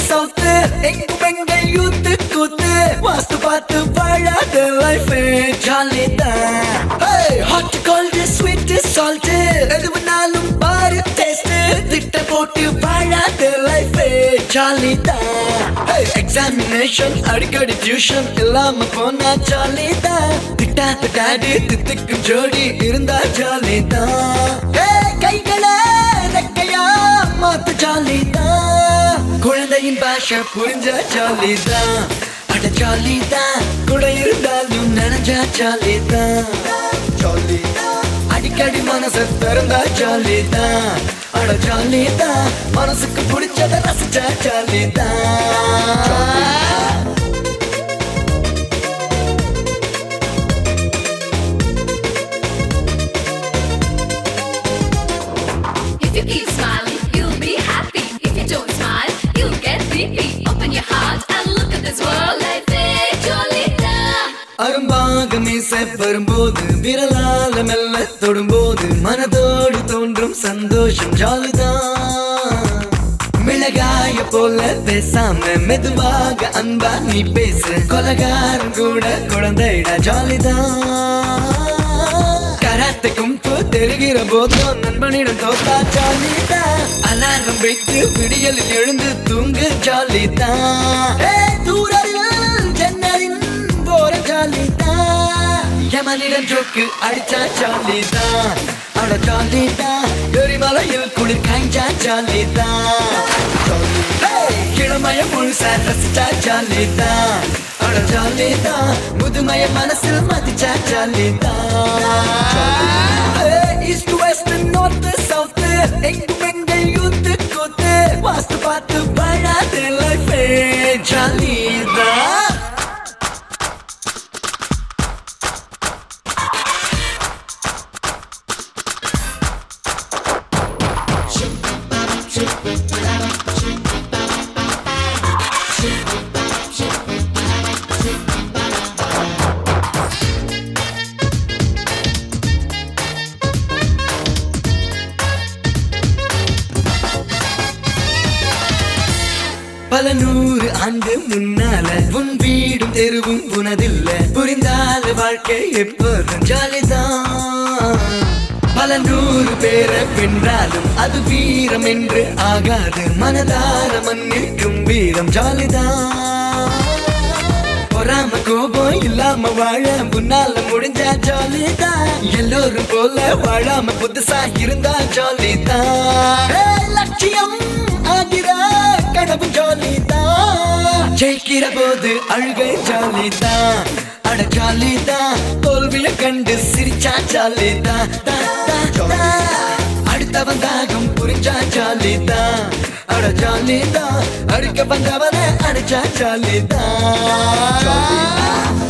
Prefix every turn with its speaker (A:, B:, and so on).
A: South எங்கும் எங்கள் youth கூத்து வாஸ்து பார்த்து வாழாத லைஃப் ஜாலி தான் ஹாட் கோல்டு ஸ்வீட் சால்ட் எது வேணாலும் பாரு டேஸ்ட் திட்ட போட்டு வாழாத லைஃப் ஜாலி தான் எக்ஸாமினேஷன் அடிக்கடி டியூஷன் இல்லாம போனா ஜாலி தான் திட்டாத டாடி தித்துக்கும் ஜோடி இருந்தா ஜாலி தான் கைகளை ரெக்கையா மாத்து ஜாலி தான் குழந்தையின் பாஷை புரிஞ்ச ஜாலி தான் அட ஜாலி தான் கூட இருந்தாலும் நினைஞ்சா ஜாலி தான் ஜாலி அடிக்கடி மனசு திறந்தா ஜாலி தான் அட ஜாலி தான் மனசுக்கு பிடிச்சத ரசிச்சா ஜாலி தான்
B: If you keep smiling, you'll be happy. If you don't smile, you'll get BP. Open your heart and look at this world. Life is jolly time.
A: அரும்பாக மீசை வரும்போது விரலால மெல்ல தொடும்போது மனதோடு தோன்றும் சந்தோஷம் ஜாலிதான் மிளகாய போல பேசாம மெதுவாக அன்பா நீ பேசு கொலகாரம் கூட குழந்தைடா ஜாலிதான் கராத்தே கும்பு தெரிகிற போதும் நண்பனிடம் தோத்தா ஜாலிதான் அலாரம் வைத்து விடியலில் எழுந்து தூங்கு ஜாலிதான் தூரலில் ஜன்னலின் போற ஜாலிதான் யமனிடம் ஜோக்கு அடிச்சா ஜாலிதான் அட ஜாலிதான் எரிமலையில் குளிர் காய்ஞ்சா ஜாலிதான் கிழமைய முழுசா ரசிச்சா ஜாலிதான் அட ஜாலிதான் முதுமைய மனசில் மதிச்சா ஜாலிதான் ஈஸ்ட் வெஸ்ட் நார்த் சவுத் எங்கும் எங்கள் யூத்து கூத்து வாஸ்து பார்த்து வாழாத லைஃப் ஜாலிதான் பல நூறு ஆண்டு முன்னால உன் வீடும் தெருவும் உனதில்ல புரிந்தால வாழ்க்கை எப்போதும் ஜாலிதான் பல நூறு பேரை வென்றாலும் அது வீரம் என்று ஆகாது மனதார மன்னிக்கும் வீரம் ஜாலிதான் பொறாம கோபம் இல்லாம வாழ முன்னால முடிஞ்சா ஜாலிதான் எல்லோரும் போல வாழாம புதுசா இருந்தா ஜாலிதான் ஏய், லட்சியம் ஆகிற கனவு ஜாலிதான் ஜெயிக்கிற போது அழுகை ஜாலிதான் அட ஜாலிதான் தோல்விய கண்டு சிரிச்சா ஜாலிதான் தான், தான், தான். அடுத்தவன் தாகம் புரிஞ்சா ஜாலிதான் அட ஜாலிதான் அடிக்க வந்தவனை அடிச்சா ஜாலிதான்